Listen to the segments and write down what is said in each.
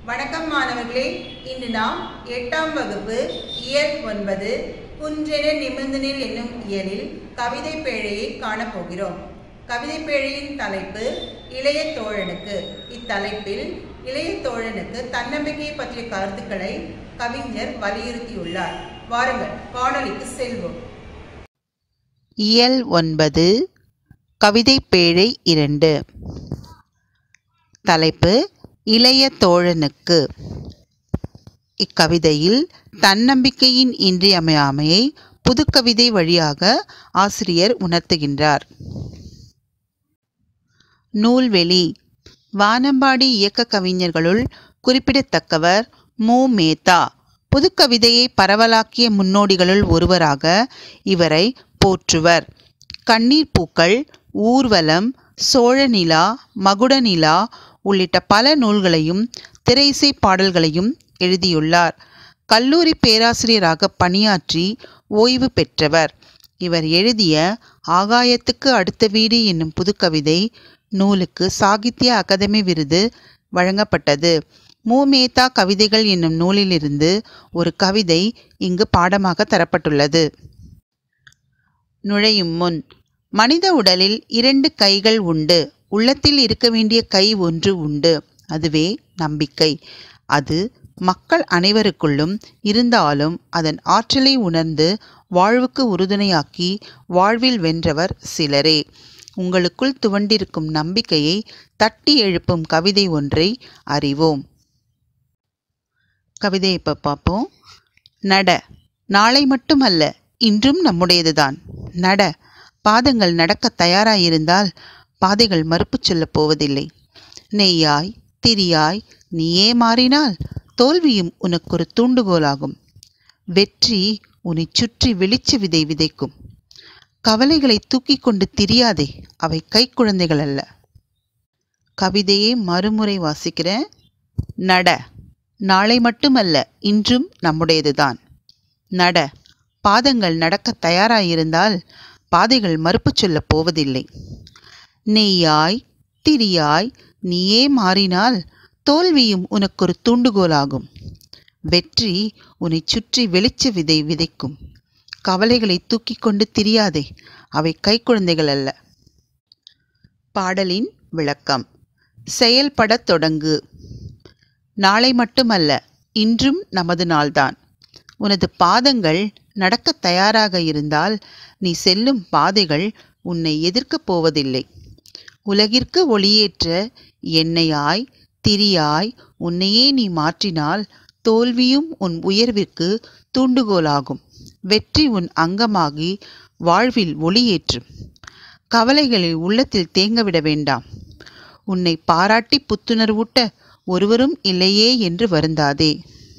வணக்கம் மாணவர்களே இன்று நாம் எட்டாம் வகுப்பு இயல் ஒன்பது புன்றென நிமிர்ந்தனில் என்னும் இயலில் கவிதை பேழையை காணப்போகிறோம் கவிதை பேழையின் தலைப்பு இளைய தோழனுக்கு இத்தலைப்பில் இளைய தோழனுக்கு தன்னம்பிக்கையை பற்றிய கருத்துக்களை கவிஞர் வலியுறுத்தியுள்ளார் வாருங்கள் காணொளிக்கு செல்வோம் இயல் ஒன்பது கவிதை பேழை இரண்டு தலைப்பு இளைய தோழனுக்கு இக்கவிதையில் தன்னம்பிக்கையின் இன்றியமையாமையை புதுக்கவிதை வழியாக ஆசிரியர் உணர்த்துகின்றார் நூல்வெளி வானம்பாடி இயக்க கவிஞர்களுள் குறிப்பிடத்தக்கவர் மு மேத்தா புதுக்கவிதையை பரவலாக்கிய முன்னோடிகளுள் ஒருவராக இவரை போற்றுவர் கண்ணீர் பூக்கள் ஊர்வலம் சோழநிலா மகுடநிலா உள்ளிட்ட பல நூல்களையும் திரையிசை பாடல்களையும் எழுதியுள்ளார் கல்லூரி பேராசிரியராக பணியாற்றி ஓய்வு பெற்றவர் இவர் எழுதிய ஆகாயத்துக்கு அடுத்த வீடு என்னும் புதுக்கவிதை நூலுக்கு சாகித்ய அகாதமி விருது வழங்கப்பட்டது மூமேதா கவிதைகள் என்னும் நூலிலிருந்து ஒரு கவிதை இங்கு பாடமாக தரப்பட்டுள்ளது நுழையும் முன் மனித உடலில் இரண்டு கைகள் உண்டு உள்ளத்தில் இருக்க வேண்டிய கை ஒன்று உண்டு அதுவே நம்பிக்கை அது மக்கள் அனைவருக்குள்ளும் இருந்தாலும் அதன் ஆற்றலை உணர்ந்து வாழ்வுக்கு உறுதுணையாக்கி வாழ்வில் வென்றவர் சிலரே உங்களுக்குள் துவண்டிருக்கும் நம்பிக்கையை தட்டி எழுப்பும் கவிதை ஒன்றை அறிவோம் கவிதையை இப்போ பார்ப்போம் நட நாளை மட்டுமல்ல இன்றும் நம்முடையதுதான் நட பாதங்கள் நடக்க தயாராயிருந்தால் பாதைகள் மறுப்பு சொல்லப் போவதில்லை நெய்யாய் திரியாய் நீயே மாறினால் தோல்வியும் உனக்கொரு தூண்டுகோலாகும் வெற்றி உன்னை சுற்றி வெளிச்ச விதை விதைக்கும் கவலைகளை தூக்கி கொண்டு திரியாதே அவை கைக்குழந்தைகள் அல்ல கவிதையை மறுமுறை வாசிக்கிறேன் நட நாளை மட்டுமல்ல இன்றும் நம்முடையதுதான் நட பாதங்கள் நடக்க தயாராயிருந்தால் பாதைகள் மறுப்பு சொல்லப் போவதில்லை நெய்யாய் திரியாய் நீயே மாறினால் தோல்வியும் உனக்கொரு தூண்டுகோலாகும் வெற்றி உன்னை சுற்றி வெளிச்ச விதை விதைக்கும் கவலைகளை தூக்கி கொண்டு திரியாதே அவை கைக்குழந்தைகள் அல்ல பாடலின் விளக்கம் செயல்படத் தொடங்கு நாளை மட்டுமல்ல இன்றும் நமது நாள்தான் உனது பாதங்கள் நடக்கத் தயாராக இருந்தால் நீ செல்லும் பாதைகள் உன்னை எதிர்க்கப் போவதில்லை உலகிற்கு ஒளியேற்ற எண்ணெயாய் திரியாய் உன்னையே நீ மாற்றினால் தோல்வியும் உன் உயர்விற்கு தூண்டுகோலாகும் வெற்றி உன் அங்கமாகி வாழ்வில் ஒளியேற்றும் கவலைகளை உள்ளத்தில் தேங்கவிட வேண்டாம் உன்னை பாராட்டி புத்துணர்வூட்ட ஒருவரும் இல்லையே என்று வருந்தாதே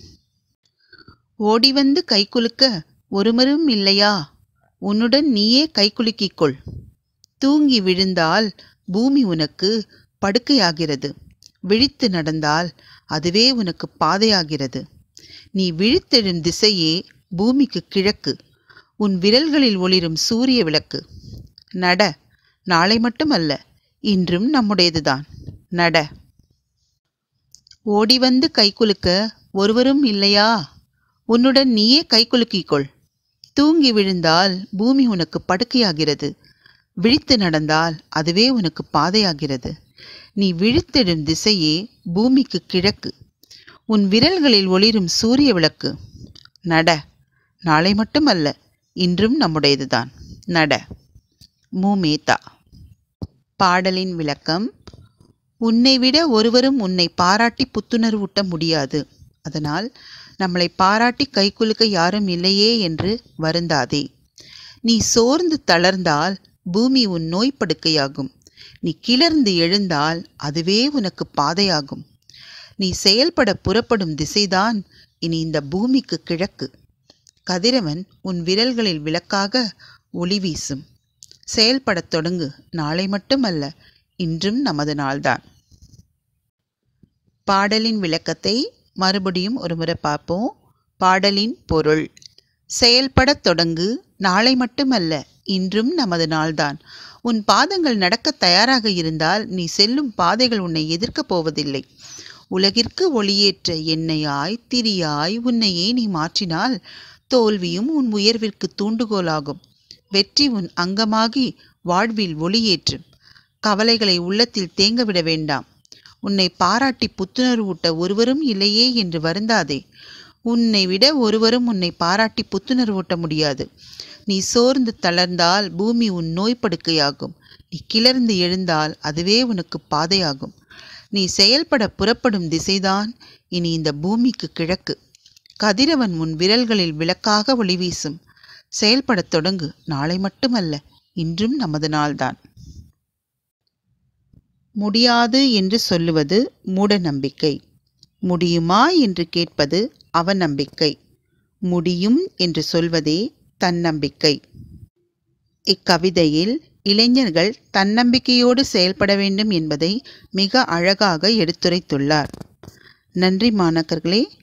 ஓடிவந்து கைகுலுக்க ஒருவரும் இல்லையா உன்னுடன் நீயே கைகுலுக்கிக் கொள் தூங்கி விழுந்தால் பூமி உனக்கு படுக்கையாகிறது விழித்து நடந்தால் அதுவே உனக்கு பாதையாகிறது நீ விழித்தெழும் திசையே பூமிக்கு கிழக்கு உன் விரல்களில் ஒளிரும் சூரிய விளக்கு நட நாளை மட்டுமல்ல இன்றும் நம்முடையதுதான் நட ஓடி வந்து கைகுலுக்க ஒருவரும் இல்லையா உன்னுடன் நீயே கைகுலுக்கிக் கொள் தூங்கி விழுந்தால் பூமி உனக்கு படுக்கையாகிறது விழித்து நடந்தால் அதுவே உனக்கு பாதையாகிறது நீ விழித்தெடும் திசையே பூமிக்கு கிழக்கு உன் விரல்களில் ஒளிரும் சூரிய விளக்கு நட நாளை மட்டுமல்ல இன்றும் நம்முடையதுதான் நட மூமேதா பாடலின் விளக்கம் உன்னை விட ஒருவரும் உன்னை பாராட்டி புத்துணர்வூட்ட முடியாது அதனால் நம்மளை பாராட்டி கைக்குலுக்க யாரும் இல்லையே என்று வருந்தாதே நீ சோர்ந்து தளர்ந்தால் பூமி உன் நோய் படுக்கையாகும் நீ கிளர்ந்து எழுந்தால் அதுவே உனக்கு பாதையாகும் நீ செயல்பட புறப்படும் திசைதான் இனி இந்த பூமிக்கு கிழக்கு கதிரவன் உன் விரல்களில் விளக்காக ஒளி வீசும் செயல்படத் தொடங்கு நாளை மட்டுமல்ல இன்றும் நமது நாள்தான் பாடலின் விளக்கத்தை மறுபடியும் ஒருமுறை பார்ப்போம் பாடலின் பொருள் செயல்படத் தொடங்கு நாளை மட்டுமல்ல இன்றும் நமது நாள்தான் உன் பாதங்கள் நடக்கத் தயாராக இருந்தால் நீ செல்லும் பாதைகள் உன்னை எதிர்க்கப் போவதில்லை உலகிற்கு ஒளியேற்ற எண்ணெயாய் திரியாய் உன்னையே நீ மாற்றினால் தோல்வியும் உன் உயர்விற்கு தூண்டுகோலாகும் வெற்றி உன் அங்கமாகி வாழ்வில் ஒளியேற்றும் கவலைகளை உள்ளத்தில் தேங்கவிட வேண்டாம் உன்னை பாராட்டி புத்துணர்வூட்ட ஒருவரும் இல்லையே என்று வருந்தாதே உன்னை விட ஒருவரும் உன்னை பாராட்டி புத்துணர்வூட்ட முடியாது நீ சோர்ந்து தளர்ந்தால் பூமி உன் நோய் படுக்கையாகும் நீ கிளர்ந்து எழுந்தால் அதுவே உனக்கு பாதையாகும் நீ செயல்பட புறப்படும் திசைதான் இனி இந்த பூமிக்கு கிழக்கு கதிரவன் உன் விரல்களில் விளக்காக ஒளி வீசும் செயல்படத் தொடங்கு நாளை மட்டுமல்ல இன்றும் நமது நாள்தான் முடியாது என்று சொல்லுவது மூட நம்பிக்கை முடியுமா என்று கேட்பது அவநம்பிக்கை முடியும் என்று சொல்வதே தன்னம்பிக்கை இக்கவிதையில் இளைஞர்கள் தன்னம்பிக்கையோடு செயல்பட வேண்டும் என்பதை மிக அழகாக எடுத்துரைத்துள்ளார் நன்றி மாணக்கர்களே